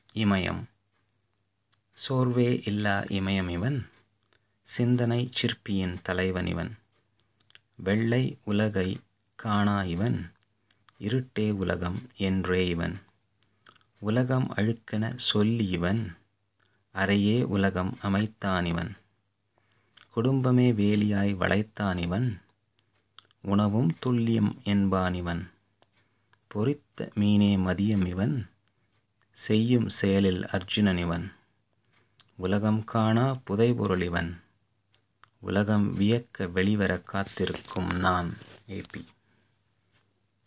இமயம் சோர்வே இல்லா இமயம் இவன் சிந்தனை சிற்பியின் தலைவன் இவன் வெள்ளை உலகை காணா இவன் இருட்டே உலகம் என்றே இவன் உலகம் அழுக்கென சொல்லி இவன் அறையே உலகம் அமைத்தான் இவன் குடும்பமே வேலியாய் வளைத்தான் இவன் உணவும் துல்லியம் என்பான் இவன் பொறித்த மீனே மதியம் இவன் செய்யும் செயலில் அர்ஜுனன் இவன் உலகம் காணா புதைபொருள் இவன் உலகம் வியக்க வெளிவர காத்திருக்கும் நான் ஏபி